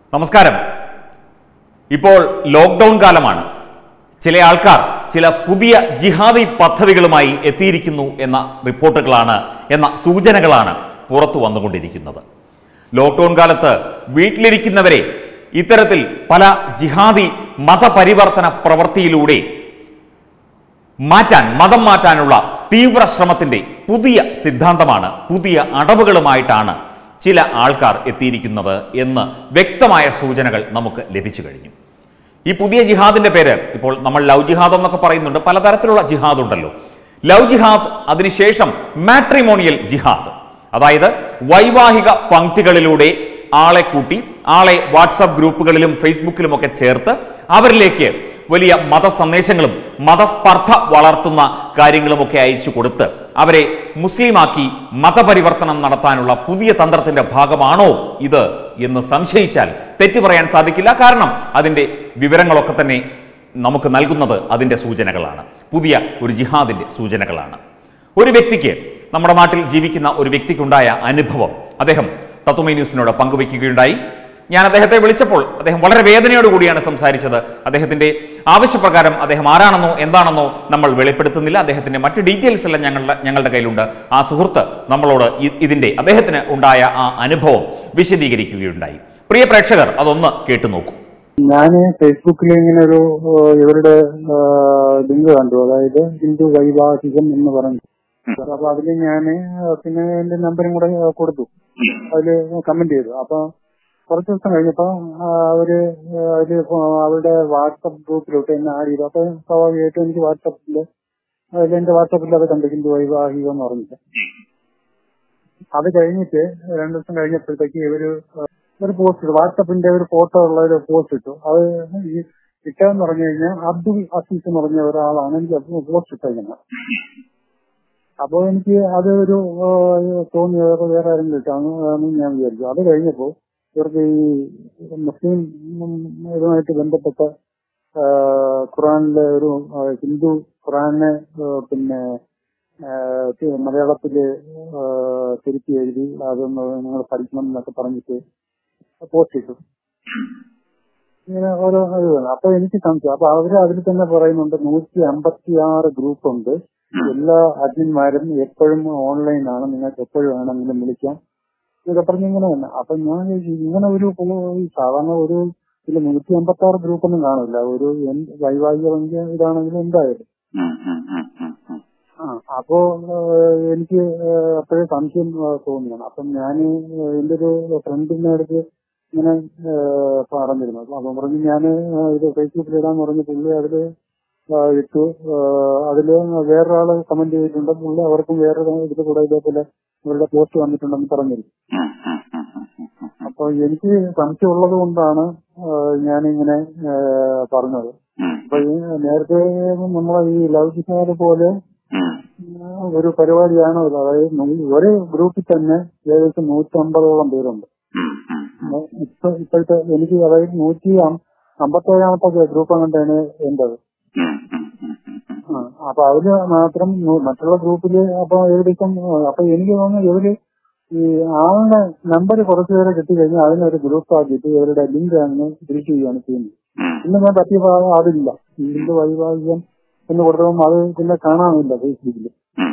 നമസ്കാരം ഇപ്പോൾ ലോക്ക്ഡൗൺ കാലമാണ് ചില ആൾക്കാർ ചില പുതിയ ജിഹാദി പദ്ധതികളുമായി എത്തിയിരിക്കുന്നു എന്ന റിപ്പോർട്ടുകളാണ് എന്ന സൂചനകളാണ് പുറത്തു വന്നുകൊണ്ടിരിക്കുന്നത് ലോക്ക്ഡൗൺ കാലത്ത് വീട്ടിലിരിക്കുന്നവരെ ഇത്തരത്തിൽ പല ജിഹാദി മതപരിവർത്തന പ്രവൃത്തിയിലൂടെ മാറ്റാൻ മതം മാറ്റാനുള്ള തീവ്ര ശ്രമത്തിന്റെ പുതിയ സിദ്ധാന്തമാണ് പുതിയ അടവുകളുമായിട്ടാണ് ചില ആൾക്കാർ എത്തിയിരിക്കുന്നത് എന്ന് വ്യക്തമായ സൂചനകൾ നമുക്ക് ലഭിച്ചു കഴിഞ്ഞു ഈ പുതിയ ജിഹാദിന്റെ പേര് ഇപ്പോൾ നമ്മൾ ലവ് ജിഹാദ് എന്നൊക്കെ പറയുന്നുണ്ട് പലതരത്തിലുള്ള ജിഹാദ് ഉണ്ടല്ലോ ലവ് ജിഹാദ് അതിനുശേഷം മാട്രിമോണിയൽ ജിഹാദ് അതായത് വൈവാഹിക പങ്ക്തികളിലൂടെ ആളെ കൂട്ടി ആളെ വാട്സപ്പ് ഗ്രൂപ്പുകളിലും ഫേസ്ബുക്കിലുമൊക്കെ ചേർത്ത് അവരിലേക്ക് വലിയ മതസന്ദേശങ്ങളും മതസ്പർദ്ധ വളർത്തുന്ന കാര്യങ്ങളുമൊക്കെ അയച്ചു കൊടുത്ത് അവരെ മുസ്ലിമാക്കി മതപരിവർത്തനം നടത്താനുള്ള പുതിയ തന്ത്രത്തിന്റെ ഭാഗമാണോ ഇത് എന്ന് സംശയിച്ചാൽ തെറ്റു പറയാൻ സാധിക്കില്ല കാരണം അതിന്റെ വിവരങ്ങളൊക്കെ തന്നെ നമുക്ക് നൽകുന്നത് അതിന്റെ സൂചനകളാണ് പുതിയ ഒരു ജിഹാദിന്റെ സൂചനകളാണ് ഒരു വ്യക്തിക്ക് നമ്മുടെ നാട്ടിൽ ജീവിക്കുന്ന ഒരു വ്യക്തിക്കുണ്ടായ അനുഭവം അദ്ദേഹം തത്വമൈ ന്യൂസിനോട് പങ്കുവയ്ക്കുകയുണ്ടായി ഞാൻ അദ്ദേഹത്തെ വിളിച്ചപ്പോൾ അദ്ദേഹം വളരെ വേദനയോട് കൂടിയാണ് സംസാരിച്ചത് അദ്ദേഹത്തിന്റെ ആവശ്യപ്രകാരം അദ്ദേഹം ആരാണെന്നോ എന്താണെന്നോ നമ്മൾ വെളിപ്പെടുത്തുന്നില്ല അദ്ദേഹത്തിന്റെ മറ്റ് ഡീറ്റെയിൽസ് എല്ലാം ഞങ്ങളുടെ ഞങ്ങളുടെ കയ്യിലുണ്ട് ആ സുഹൃത്ത് നമ്മളോട് ഇ- ഇതിന്റെ അദ്ദേഹത്തിന് ഉണ്ടായ ആ അനുഭവം വിശദീകരിക്കുകയുണ്ടായി പ്രിയ പ്രേക്ഷകർ അതൊന്ന് കേട്ടു നോക്കൂ ഞാന് ഫേസ്ബുക്കിൽ ഇങ്ങനെ ഒരു ഏഹ്, ഇവരുടെ ലിങ്ക് കണ്ടു അതായത് ഹിന്ദു വൈവാഹികം എന്ന് പറഞ്ഞു അപ്പൊ അതില് ഞാന് പിന്നെ എന്റെ നമ്പറും കൂടെ കൊടുത്തു അതില് കമന്റ് ചെയ്തു അപ്പൊ കുറച്ച് ദിവസം കഴിഞ്ഞപ്പോ ആ, അവര് അതില് അവരുടെ വാട്സപ്പ് ഗ്രൂപ്പിലോട്ട് എന്നെ ആഡ് ചെയ്തു അപ്പൊ സ്വാഭാവികമായിട്ടും എനിക്ക് വാട്സപ്പില് അതിൽ എന്റെ വാട്സപ്പിൽ അത് കണ്ടു ഹിന്ദു വൈവാഹികം എന്ന് പറഞ്ഞിട്ട് അത് കഴിഞ്ഞിട്ട് രണ്ടു ദിവസം കഴിഞ്ഞപ്പോഴത്തേക്ക് ഇവര് ഒരു പോസ്റ്റ് ഇട്ടു വാട്സപ്പിന്റെ ഒരു ഫോട്ടോ ഉള്ള ഒരു പോസ്റ്റ് ഇട്ടു അത് ഈ ഇട്ടതെന്ന് പറഞ്ഞു കഴിഞ്ഞാൽ അബ്ദുൽ അസീസ് എന്ന് പറഞ്ഞ ഒരാളാണ് എനിക്ക് പോസ്റ്റ് ഇട്ടേക്കുന്നത് അപ്പോ എനിക്ക് അത് ഒരു ഏഹ്, തോന്നി അതൊക്കെ വേറെ ആരെങ്കിലും ഇട്ടാണ് എന്ന് ഞാൻ വിചാരിച്ചു അത് കഴിഞ്ഞപ്പോ ഇവർക്ക് ഈ മുസ്ലിം ഉം, ഇതുമായിട്ട് ബന്ധപ്പെട്ട ഏഹ്, ഖുറാനിലെ ഒരു ഏഹ്, ഹിന്ദു ഖുറാനെ ഏഹ്, പിന്നെ ഏഹ്, തി- മലയാളത്തില് ഏഹ്, തിരുത്തി എഴുതി അതൊന്ന് നിങ്ങൾ പഠിക്കണം എന്നൊക്കെ പറഞ്ഞിട്ട് പോസ്റ്റ് ഇട്ടു ഇങ്ങനെ ഓരോ ഇത് വേണം അപ്പൊ എനിക്ക് സംശയം അപ്പൊ അവര് അതിൽ തന്നെ പറയുന്നുണ്ട് നൂറ്റി അമ്പത്തി ആറ് ഗ്രൂപ്പ് ഉണ്ട് എല്ലാ അഡ്മിന്മാരും എപ്പോഴും ഓൺലൈനാണ് നിങ്ങൾക്ക് എപ്പോഴും വേണമെങ്കിലും വിളിക്കാം ഇതൊക്കെ പറഞ്ഞ് ഇങ്ങനെ തന്നെ അപ്പൊ ഞാൻ വിചാരിച്ചു, ഇങ്ങനെ ഒരു പോ- ഈ സാധാരണ ഒരു ഇതിൽ നൂറ്റി അമ്പത്തി ആറ് ഗ്രൂപ്പൊന്നും കാണില്ല ഒരു എന്ത് വൈവാഹിക ബന്ധ ഇതാണെങ്കിലും എന്തായാലും ആ അപ്പോ ഏഹ്, എനിക്ക് ഏഹ്, അപ്പോഴേ സംശയം ഏഹ്, തോന്നിയാണ് അപ്പം ഞാൻ എന്റെ ഒരു ഫ്രണ്ടിന്റെ അടുത്ത് ഇങ്ങനെ ഏഹ്, പറഞ്ഞിരുന്നു അപ്പൊ പറഞ്ഞു ഞാൻ ഇത് ഫേസ്ബുക്കിൽ ഇടാന്ന് പറഞ്ഞ് പുള്ളി അതില് ഏഹ്, ഇട്ടു ഏഹ്, അതില് വേറൊരാള് കമന്റ് ചെയ്തിട്ടുണ്ട് പുള്ളി അവർക്കും വേറെ ഇതിൽ കൂടെ ഇതേപോലെ ഇവരുടെ പോസ്റ്റ് വന്നിട്ടുണ്ടെന്ന് പറഞ്ഞിരുന്നു അപ്പൊ എനിക്ക് സംശയം ഉള്ളത് കൊണ്ടാണ് ഞാനിങ്ങനെ ഏഹ്, പറഞ്ഞത് അപ്പൊ ഈ നേരത്തെ നമ്മളെ ഈ ലവ് ജിഹാദ് പോലെ ഏഹ്, ഒരു പരിപാടിയാണ് ഇത്. അതായത് നൂ- ഒരു ഗ്രൂപ്പിൽ തന്നെ ഏകദേശം നൂറ്റമ്പതോളം പേരുണ്ട് ഏഹ്, ഇപ്പൊ ഇപ്പോഴത്തെ എനിക്ക് അതായത് നൂറ്റി അം- അമ്പത്തേഴാമത്തെ ഗ്രൂപ്പ് അങ്ങോട്ടാണ് എന്റേത് ആ, അപ്പൊ അതില് മാത്രം നൂ- മറ്റുള്ള ഗ്രൂപ്പില് അപ്പൊ ഏകദേശം ആ, അപ്പൊ എനിക്ക് തോന്നുന്നു ഇവര് ഈ ആളുടെ നമ്പർ കുറച്ചു പേരെ കിട്ടിക്കഴിഞ്ഞാൽ അതിനൊരു ഗ്രൂപ്പ് ആക്കിയിട്ട് ഇവരുടെ ലിങ്ക് അങ്ങ് ഡിലീറ്റ് ചെയ്യുകയാണ് ചെയ്യുന്നത് ഇന്ന് ഞാൻ പറ്റിയ ഭാഗം അതില്ല ലിങ്ക് വൈവാഹികം എന്ന് കൊടുത്തപ്പോൾ അത് പിന്നെ കാണാനില്ല ഫേസ്ബുക്കിൽ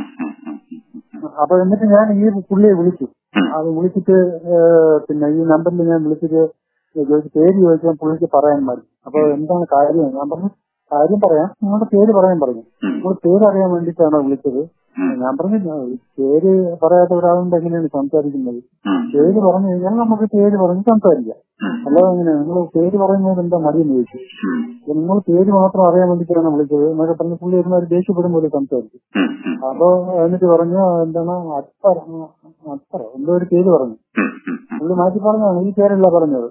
അപ്പൊ എന്നിട്ട് ഞാൻ ഈ പുള്ളിയെ വിളിച്ചു അത് വിളിച്ചിട്ട് ഏഹ്, പിന്നെ ഈ നമ്പറിൽ ഞാൻ വിളിച്ചിട്ട് ചോദിച്ചു പേര് ചോദിച്ചാൽ പുള്ളിക്ക് പറയാൻ മതി അപ്പൊ എന്താണ് കാര്യം ഞാൻ പറഞ്ഞു കാര്യം പറയാം നിങ്ങളുടെ പേര് പറയാൻ പറഞ്ഞു നിങ്ങൾ പേര് അറിയാൻ വേണ്ടിയിട്ടാണോ വിളിച്ചത് ഞാൻ പറഞ്ഞു "ഞാൻ പേര് പറയാത്ത ഒരാളുണ്ട് എങ്ങനെയാണ് സംസാരിക്കുന്നത് പേര് പറഞ്ഞു കഴിഞ്ഞാൽ നമുക്ക് പേര് പറഞ്ഞ് സംസാരിക്കാം അല്ലാതെ എങ്ങനെയാണ് നിങ്ങൾ പേര് പറയുന്നത് എന്താ മടിയെന്ന് ചോദിച്ചു അപ്പൊ നിങ്ങൾ പേര് മാത്രം അറിയാൻ വേണ്ടിയിട്ടാണ് വിളിച്ചത് എന്നൊക്കെ പറഞ്ഞ് പുള്ളി ഇരുന്ന് ഒരു ദേഷ്യപ്പെടും പോലെ സംസാരിച്ചു അപ്പൊ എന്നിട്ട് പറഞ്ഞു എന്താണ് അക്ബർ അക്ബർ എന്തോ ഒരു പേര് പറഞ്ഞു പുള്ളി മാറ്റി പറഞ്ഞാണ് ഈ പേരല്ല പറഞ്ഞത്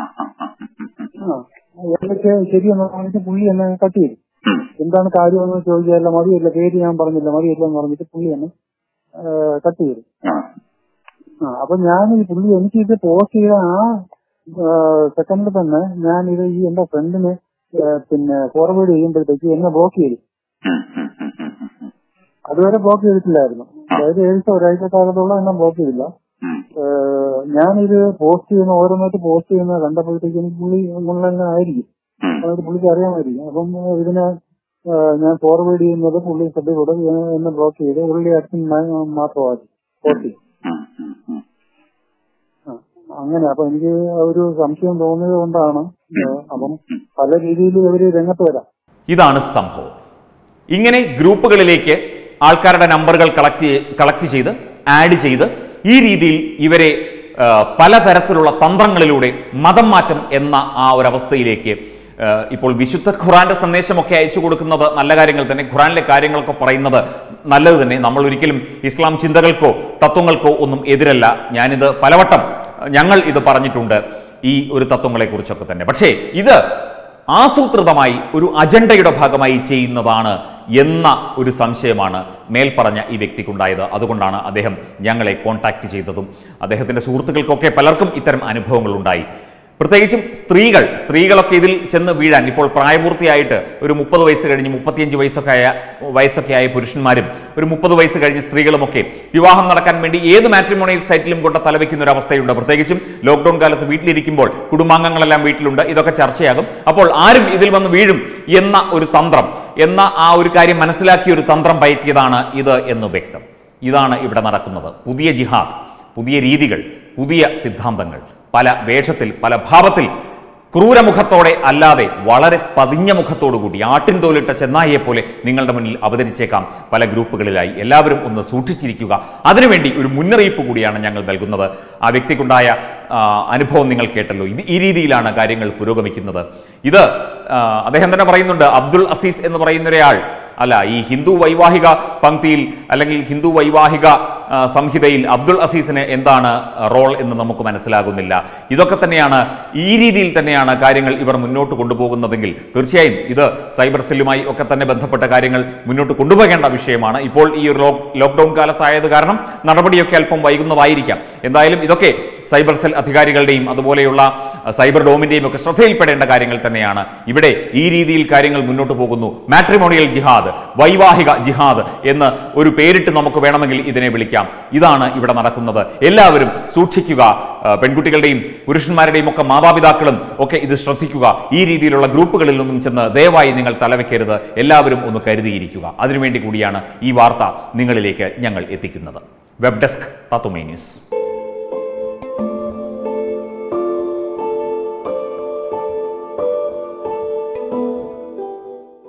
ആ ഏതൊക്കെ ശരിയെന്ന് പറഞ്ഞിട്ട് പുള്ളി എന്നെ കട്ട് ചെയ്തു എന്താണ് കാര്യമെന്ന് ചോദിച്ചാൽ മതിയല്ല പേര് ഞാൻ പറഞ്ഞില്ല മതിയല്ല എന്ന് പറഞ്ഞിട്ട് പുള്ളി എന്നെ കട്ട് ചെയ്തു ആ അപ്പൊ ഞാൻ ഈ പുള്ളി എനിക്ക് ഇത് പോസ്റ്റ് ചെയ്ത ആ സെക്കൻഡിൽ തന്നെ ഞാൻ ഇത് ഈ എന്റെ ഫ്രണ്ടിന് പിന്നെ ഫോർവേഡ് ചെയ്യുമ്പോഴത്തേക്ക് എന്നെ ബ്ലോക്ക് ചെയ്തു അതുവരെ ബ്ലോക്ക് ചെയ്തിട്ടില്ലായിരുന്നു അതായത് ഏകദേശം ഒരാഴ്ചക്കാലത്തോളം എന്നെ ബ്ലോക്ക് ചെയ്തില്ല ഏഹ്, ഞാനിത് പോസ്റ്റ് ചെയ്യുന്ന ഓരോന്നായിട്ട് പോസ്റ്റ് ചെയ്യുന്ന കണ്ടപ്പോഴത്തേക്ക് എനിക്ക് പുള്ളി മുള്ളെല്ലാം ആയിരിക്കും ഉം. അതായത് പുള്ളിക്ക് അറിയാമായിരിക്കും അപ്പം ഏഹ്, ഇതിനെ ഏഹ്, ഞാൻ ഫോർവേഡ് ചെയ്യുന്നത് പുള്ളി ശ്രദ്ധയോടെ എന്നെ ബ്ലോക്ക് ചെയ്ത് പുള്ളി അച്ഛൻ മാത്രമാക്കി പോസ്റ്റ് ചെയ്യും ഉം, ഉം, ഉം. ആ, അങ്ങനെ അപ്പൊ എനിക്ക് ഒരു സംശയം തോന്നിയത് കൊണ്ടാണ് ഏഹ്, അപ്പം പല രീതിയിൽ ഇവര് രംഗത്ത് വരാം ഇതാണ് സംഭവം ഇങ്ങനെ ഗ്രൂപ്പുകളിലേക്ക് ആൾക്കാരുടെ നമ്പറുകൾ കളക്ട് കളക്ട് ചെയ്ത് ആഡ് ചെയ്ത് ഈ രീതിയിൽ ഇവരെ ആ, പലതരത്തിലുള്ള തന്ത്രങ്ങളിലൂടെ മതം മാറ്റം എന്ന ആ ഒരു അവസ്ഥയിലേക്ക് ആ, ഇപ്പോൾ വിശുദ്ധ ഖുറാന്റെ സന്ദേശമൊക്കെ അയച്ചു കൊടുക്കുന്നത് നല്ല കാര്യങ്ങൾ തന്നെ ഖുറാനിലെ കാര്യങ്ങളൊക്കെ പറയുന്നത് നല്ലത് തന്നെ നമ്മൾ ഒരിക്കലും ഇസ്ലാം ചിന്തകൾക്കോ തത്വങ്ങൾക്കോ ഒന്നും എതിരല്ല ഞാനിത് പലവട്ടം ഞങ്ങൾ ഇത് പറഞ്ഞിട്ടുണ്ട് ഈ ഒരു തത്വങ്ങളെക്കുറിച്ചൊക്കെ തന്നെ പക്ഷേ ഇത് ആസൂത്രിതമായി ഒരു അജണ്ടയുടെ ഭാഗമായി ചെയ്യുന്നതാണ് എന്ന ഒരു സംശയമാണ് മേൽപ്പറഞ്ഞ ഈ വ്യക്തിക്കുണ്ടായത് അതുകൊണ്ടാണ് അദ്ദേഹം ഞങ്ങളെ കോൺടാക്ട് ചെയ്തതും അദ്ദേഹത്തിൻ്റെ സുഹൃത്തുക്കൾക്കൊക്കെ പലർക്കും ഇത്തരം അനുഭവങ്ങൾ ഉണ്ടായി പ്രത്യേകിച്ചും സ്ത്രീകൾ സ്ത്രീകളൊക്കെ ഇതിൽ ചെന്ന് വീഴാൻ ഇപ്പോൾ പ്രായപൂർത്തിയായിട്ട് ഒരു മുപ്പത് വയസ്സ് കഴിഞ്ഞ് മുപ്പത്തിയഞ്ച് വയസ്സൊക്കെ ആയ വയസ്സൊക്കെ ആയ പുരുഷന്മാരും ഒരു മുപ്പത് വയസ്സ് കഴിഞ്ഞ് സ്ത്രീകളുമൊക്കെ വിവാഹം നടക്കാൻ വേണ്ടി ഏത് മാട്രിമോണിയൽ സൈറ്റിലും കൊണ്ട് തലവെക്കുന്ന ഒരു അവസ്ഥയുണ്ട് പ്രത്യേകിച്ചും ലോക്ക്ഡൌൺ കാലത്ത് വീട്ടിലിരിക്കുമ്പോൾ കുടുംബാംഗങ്ങളെല്ലാം വീട്ടിലുണ്ട് ഇതൊക്കെ ചർച്ചയാകും അപ്പോൾ ആരും ഇതിൽ വന്ന് വീഴും എന്ന ഒരു തന്ത്രം എന്ന ആ ഒരു കാര്യം മനസ്സിലാക്കിയ ഒരു തന്ത്രം പയറ്റിയതാണ് ഇത് എന്ന് വ്യക്തം ഇതാണ് ഇവിടെ നടക്കുന്നത് പുതിയ ജിഹാദ് പുതിയ രീതികൾ പുതിയ സിദ്ധാന്തങ്ങൾ പല വേഷത്തിൽ പല ഭാവത്തിൽ ക്രൂരമുഖത്തോടെ അല്ലാതെ വളരെ പതിഞ്ഞ മുഖത്തോടുകൂടി ആട്ടിൻ തോലിട്ട ചെന്നായിയെ പോലെ നിങ്ങളുടെ മുന്നിൽ അവതരിച്ചേക്കാം പല ഗ്രൂപ്പുകളിലായി എല്ലാവരും ഒന്ന് സൂക്ഷിച്ചിരിക്കുക അതിനുവേണ്ടി ഒരു മുന്നറിയിപ്പ് കൂടിയാണ് ഞങ്ങൾ നൽകുന്നത് ആ വ്യക്തിക്കുണ്ടായ ആ, അനുഭവം നിങ്ങൾ കേട്ടല്ലോ ഇത് ഈ രീതിയിലാണ് കാര്യങ്ങൾ പുരോഗമിക്കുന്നത് ഇത് ആ, അദ്ദേഹം തന്നെ പറയുന്നുണ്ട് അബ്ദുൾ അസീസ് എന്ന് പറയുന്ന ഒരാൾ അല്ല ഈ ഹിന്ദു വൈവാഹിക പങ്ക്തിയിൽ അല്ലെങ്കിൽ ഹിന്ദു വൈവാഹിക ആ, സംഹിതയിൽ അബ്ദുൾ അസീസിന് എന്താണ് റോൾ എന്ന് നമുക്ക് മനസ്സിലാകുന്നില്ല ഇതൊക്കെ തന്നെയാണ് ഈ രീതിയിൽ തന്നെയാണ് കാര്യങ്ങൾ ഇവർ മുന്നോട്ട് കൊണ്ടുപോകുന്നതെങ്കിൽ തീർച്ചയായും ഇത് സൈബർ സെല്ലുമായി ഒക്കെ തന്നെ ബന്ധപ്പെട്ട കാര്യങ്ങൾ മുന്നോട്ട് കൊണ്ടുപോകേണ്ട വിഷയമാണ് ഇപ്പോൾ ഈ ഒരു ലോക്ക് ലോക്ക്ഡൌൺ കാലത്തായത് കാരണം നടപടിയൊക്കെ അല്പം വൈകുന്നതായിരിക്കാം എന്തായാലും ഇതൊക്കെ സൈബർ സെൽ അധികാരികളുടെയും അതുപോലെയുള്ള അഹ്, സൈബർ ഡോമിന്റെയും ഒക്കെ ശ്രദ്ധയിൽപ്പെടേണ്ട കാര്യങ്ങൾ തന്നെയാണ് ഇവിടെ ഈ രീതിയിൽ കാര്യങ്ങൾ മുന്നോട്ട് പോകുന്നു മാട്രിമോണിയൽ ജിഹാദ് വൈവാഹിക ജിഹാദ് എന്ന് ഒരു പേരിട്ട് നമുക്ക് വേണമെങ്കിൽ ഇതിനെ വിളിക്കാം ഇതാണ് ഇവിടെ നടക്കുന്നത് എല്ലാവരും സൂക്ഷിക്കുക അഹ്, പെൺകുട്ടികളുടെയും പുരുഷന്മാരുടെയും ഒക്കെ മാതാപിതാക്കളും ഒക്കെ ഇത് ശ്രദ്ധിക്കുക ഈ രീതിയിലുള്ള ഗ്രൂപ്പുകളിൽ നിന്നും ചെന്ന് ദയവായി നിങ്ങൾ തലവെക്കരുത് എല്ലാവരും ഒന്ന് കരുതിയിരിക്കുക അതിനുവേണ്ടി കൂടിയാണ് ഈ വാർത്ത നിങ്ങളിലേക്ക് ഞങ്ങൾ എത്തിക്കുന്നത് വെബ് ഡെസ്ക് തത്തുമൈ ന്യൂസ്